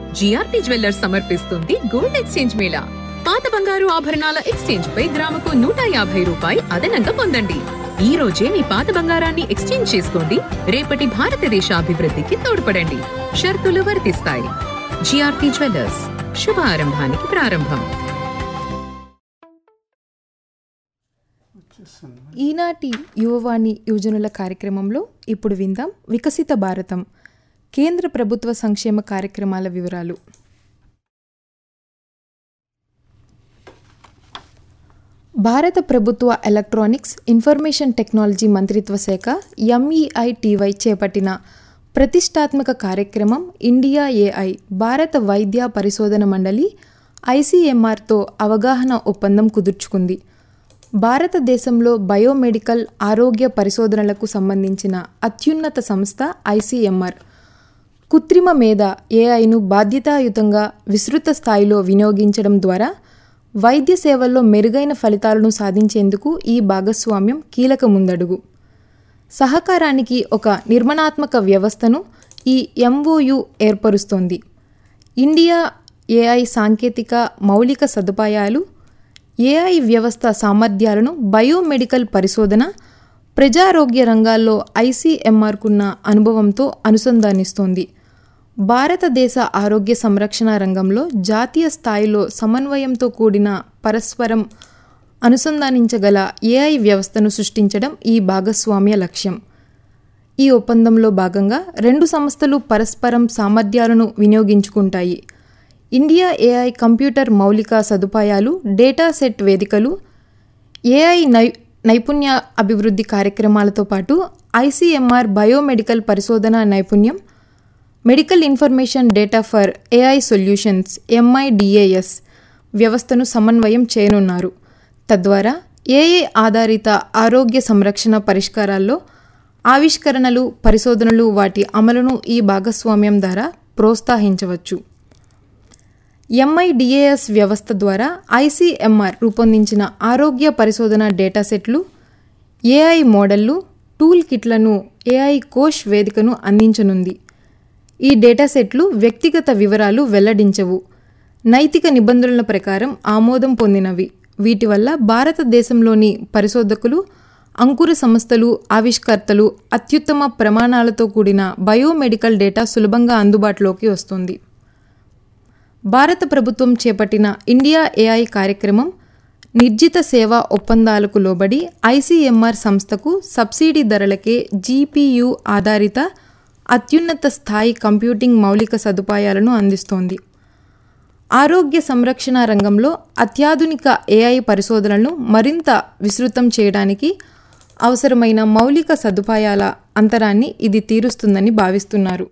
GRP jewellers సమర్పిస్తుంది gold exchange mela పాత బంగారు ఆభరణాల ఎక్స్చేంజ్ పై గ్రాముకు నూట యాభై రూపాయి అదనంగా పొందండి ఈ రోజే మీ పాత బంగారాన్ని ఎక్స్చేంజ్ చేసుకోండి రేపటి భారతదేశ అభివృద్ధికి తోడ్పడండి షరతులు వర్తిస్తాయి జిఆర్పి జ్యువెల్లర్స్ శుభ ఆరంభానికి ప్రారంభం ఈనాటి యువవాణి యువజనుల కార్యక్రమంలో ఇప్పుడు విందాం వికసిత భారతం కేంద్ర ప్రభుత్వ సంక్షేమ కార్యక్రమాల వివరాలు భారత ప్రభుత్వ ఎలక్ట్రానిక్స్ ఇన్ఫర్మేషన్ టెక్నాలజీ మంత్రిత్వ శాఖ ఎంఈఐటీవై చేపట్టిన ప్రతిష్టాత్మక కార్యక్రమం ఇండియా ఏఐ భారత వైద్య పరిశోధన మండలి ఐసీఎంఆర్తో అవగాహన ఒప్పందం కుదుర్చుకుంది భారతదేశంలో బయోమెడికల్ ఆరోగ్య పరిశోధనలకు సంబంధించిన అత్యున్నత సంస్థ ఐసీఎంఆర్ కృత్రిమ మేధ ఏఐను బాధ్యతాయుతంగా విస్తృత స్థాయిలో వినియోగించడం ద్వారా వైద్య సేవల్లో మెరుగైన ఫలితాలను సాధించేందుకు ఈ భాగస్వామ్యం కీలక ముందడుగు సహకారానికి ఒక నిర్మాణాత్మక వ్యవస్థను ఈ ఎంఓయు ఏర్పరుస్తోంది ఇండియా ఏఐ సాంకేతిక మౌలిక సదుపాయాలు ఏఐ వ్యవస్థ సామర్థ్యాలను బయోమెడికల్ పరిశోధన ప్రజారోగ్య రంగాల్లో ఐసీఎంఆర్కున్న అనుభవంతో అనుసంధానిస్తోంది భారతదేశ ఆరోగ్య సంరక్షణ రంగంలో జాతీయ స్థాయిలో సమన్వయంతో కూడిన పరస్పరం అనుసంధానించగల ఏఐ వ్యవస్థను సృష్టించడం ఈ భాగస్వామ్య లక్ష్యం ఈ ఒప్పందంలో భాగంగా రెండు సంస్థలు పరస్పరం సామర్థ్యాలను వినియోగించుకుంటాయి ఇండియా ఏఐ కంప్యూటర్ మౌలిక సదుపాయాలు డేటా సెట్ వేదికలు ఏఐ నై నైపుణ్య అభివృద్ధి కార్యక్రమాలతో పాటు ఐసీఎంఆర్ బయోమెడికల్ పరిశోధన నైపుణ్యం medical information data for AI solutions MIDAS వ్యవస్థను సమన్వయం చేయనున్నారు తద్వారా ఏఐ ఆధారిత ఆరోగ్య సంరక్షణ పరిష్కారాల్లో ఆవిష్కరణలు పరిశోధనలు వాటి అమలును ఈ భాగస్వామ్యం ద్వారా ప్రోత్సహించవచ్చు ఎంఐడిఏఎస్ వ్యవస్థ ద్వారా ఐసీఎంఆర్ రూపొందించిన ఆరోగ్య పరిశోధన డేటా సెట్లు ఏఐ మోడళ్లు టూల్ కిట్లను ఏఐ కోష్ వేదికను అందించనుంది ఈ డేటా సెట్లు వ్యక్తిగత వివరాలు వెల్లడించవు నైతిక నిబంధనల ప్రకారం ఆమోదం పొందినవి వీటి వల్ల భారతదేశంలోని పరిశోధకులు అంకుర సంస్థలు ఆవిష్కర్తలు అత్యుత్తమ ప్రమాణాలతో కూడిన బయోమెడికల్ డేటా సులభంగా అందుబాటులోకి వస్తుంది భారత ప్రభుత్వం చేపట్టిన ఇండియా ఏఐ కార్యక్రమం నిర్జిత సేవా ఒప్పందాలకు లోబడి ఐసీఎంఆర్ సంస్థకు సబ్సిడీ ధరలకే జీపీయు ఆధారిత అత్యున్నత స్థాయి కంప్యూటింగ్ మౌలిక సదుపాయాలను అందిస్తోంది ఆరోగ్య సంరక్షణ రంగంలో అత్యాధునిక ఏఐ పరిశోధనలను మరింత విస్తృతం చేయడానికి అవసరమైన మౌలిక సదుపాయాల అంతరాన్ని ఇది తీరుస్తుందని భావిస్తున్నారు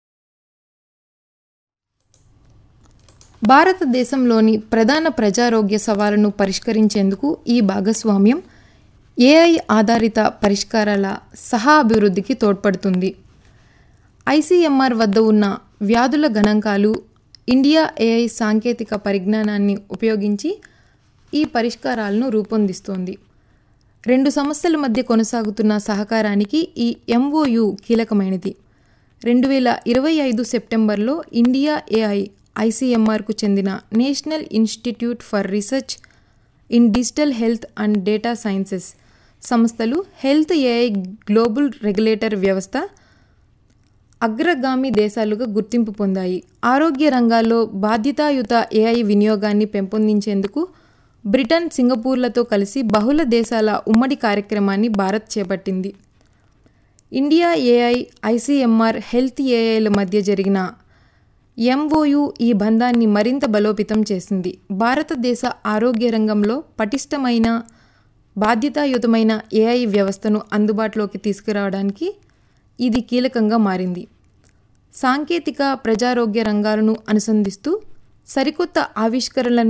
భారతదేశంలోని ప్రధాన ప్రజారోగ్య సవాళ్లను పరిష్కరించేందుకు ఈ భాగస్వామ్యం ఏఐ ఆధారిత పరిష్కారాల సహా అభివృద్ధికి తోడ్పడుతుంది ఐసీఎంఆర్ వద్ద ఉన్న వ్యాధుల గణాంకాలు ఇండియా ఏఐ సాంకేతిక పరిజ్ఞానాన్ని ఉపయోగించి ఈ పరిష్కారాలను రూపొందిస్తోంది రెండు సంస్థల మధ్య కొనసాగుతున్న సహకారానికి ఈ ఎంఓయు కీలకమైనది రెండు వేల ఇరవై ఐదు సెప్టెంబర్లో ఇండియా ఏఐ ఐసీఎంఆర్కు చెందిన national institute for research in digital health and data sciences సంస్థలు హెల్త్ ఏఐ గ్లోబల్ రెగ్యులేటర్ వ్యవస్థ అగ్రగామి దేశాలుగా గుర్తింపు పొందాయి ఆరోగ్య రంగాల్లో బాధ్యతాయుత ఏఐ వినియోగాన్ని పెంపొందించేందుకు బ్రిటన్ సింగపూర్లతో కలిసి బహుళ దేశాల ఉమ్మడి కార్యక్రమాన్ని భారత్ చేపట్టింది ఇండియా ఏఐ ఐసీఎంఆర్ హెల్త్ ఏఐల మధ్య జరిగిన ఎంఓయు ఈ బంధాన్ని మరింత బలోపేతం చేసింది భారతదేశ ఆరోగ్య రంగంలో పటిష్టమైన బాధ్యతాయుతమైన ఏఐ వ్యవస్థను అందుబాటులోకి తీసుకురావడానికి ఇది కీలకంగా మారింది సాంకేతిక ప్రజారోగ్య రంగాలను అనుసంధిస్తూ సరికొత్త ఆవిష్కరణలను